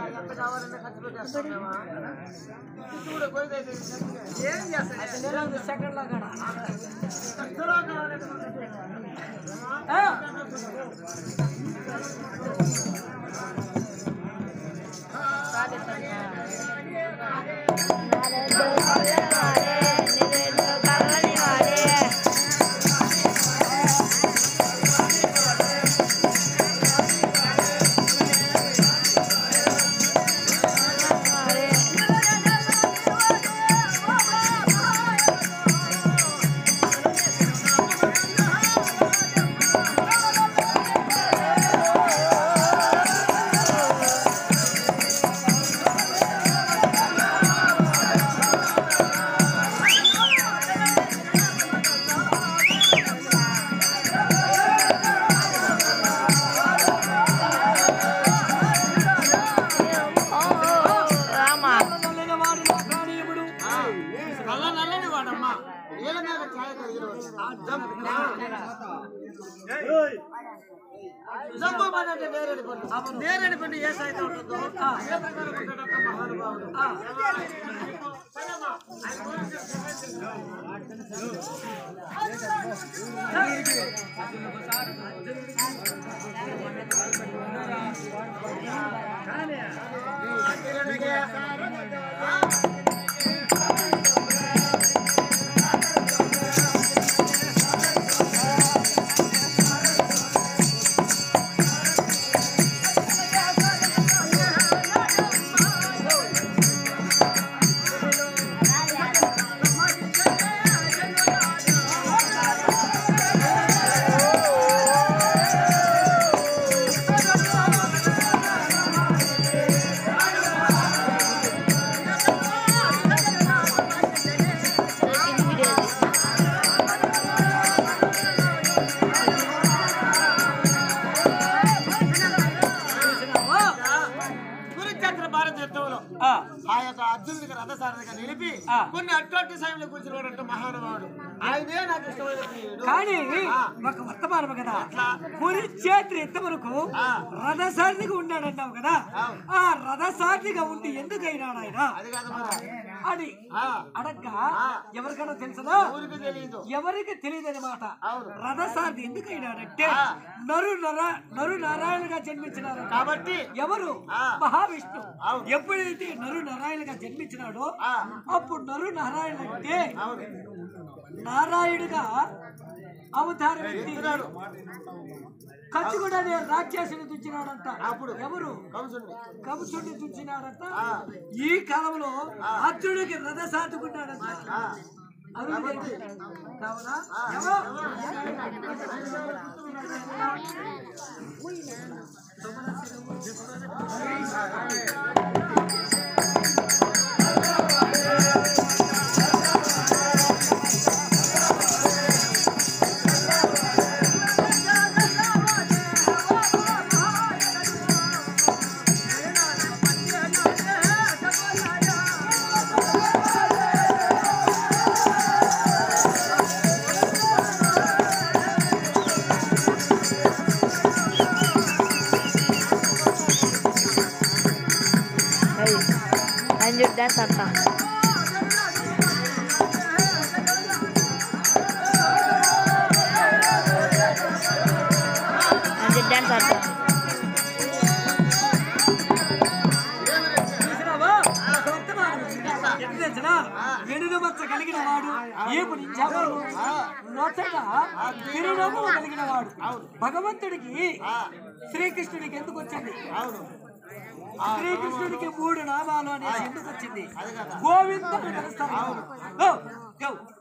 ఎంత కావాలన్నా ఖర్చు పెట్టేస్తాం మేమా. చూడు, పోయి అయితే ఏం చేస్తాడు? సెకండ్ లాగా ఖర్చులో కావాలంటే నల్లని వాడిలో ప్రాణీయుడు నల్ల నల్లని వాడమ్మా నీళ్ళ మీద ఛాయ కలిగినవాడు. జంబో మన అంటే నేరేడు పండు నేరేడు పండు ఏ సైతం ఉంటుందో ఏ ప్రకారం ఉంటాడో మహానుభావుడు సరేమ్మా. ఆయన గురించి కురుక్షేత్ర భారత యుద్ధంలో ఆ యొక్క అర్జునుడికి రథసారథిగా నిలిపి కొన్ని అటువంటి సమయంలో కూర్చున్నాడంటే మహానుభావుడు ఆయనే నాకు ఇష్టమైన ప్రియుడు. కానీ ఆ. ఒక వర్తమానం కదా కురుక్షేత్ర ఇంతవరకు ఆ. రథసారథిగా ఉన్నాడన్నావు కదా అవును. ఆ రథసారథిగా ఉండి ఎందుకు అయినాడు ఆయన అది కాదు మరి అని ఆ, అడగ్గా ఆ. ఎవరికైనా తెలుసదా ఊరికి తెలియదు ఎవరికి తెలియదని మాట అవును. రథసారథి ఎందుకు అయినాడంటే ఆ. నరు నర నరు నారాయణగా జన్మించినారు కాబట్టి ఎవరు ఆ. మహావిష్ణు అవును. ఎప్పుడైతే నరు నారాయణగా జన్మించినాడో ఆ. అప్పుడు నరు నారాయణ అంటే అవును నారాయణుడిగా అవతారం ఎత్తి ఎత్తినాడు. కచ్చుగుడు అనే రాక్షసుని తుంచినాడంట అప్పుడు ఎవరు కంసుడిని కంసుడిని తుంచినాడంట ఆ. ఈ కాలంలో అర్జునుడికి రథ సాటుకున్నాడంట ఆ, అరుణ్ కావునా ఆ. ఎవరు? హండ్రెడ్ డాన్స్ అంట హండ్రెడ్ డాన్స్ అంట చూసినావా? ఒక వర్తమానం. ఎట్లా తెలుసునా? వెనుక మచ్చ కలిగిన వాడు ఏపు నించాడు నొచ్చట తిరునవ్వు కలిగిన వాడు భగవంతుడికి శ్రీకృష్ణుడికి ఎందుకు వచ్చింది అవును శ్రీకృష్ణుడికి మూడు నామాలు అనేసి ఎందుకు వచ్చింది అది కదా గోవింద అని పిలుస్తారు. Go, go.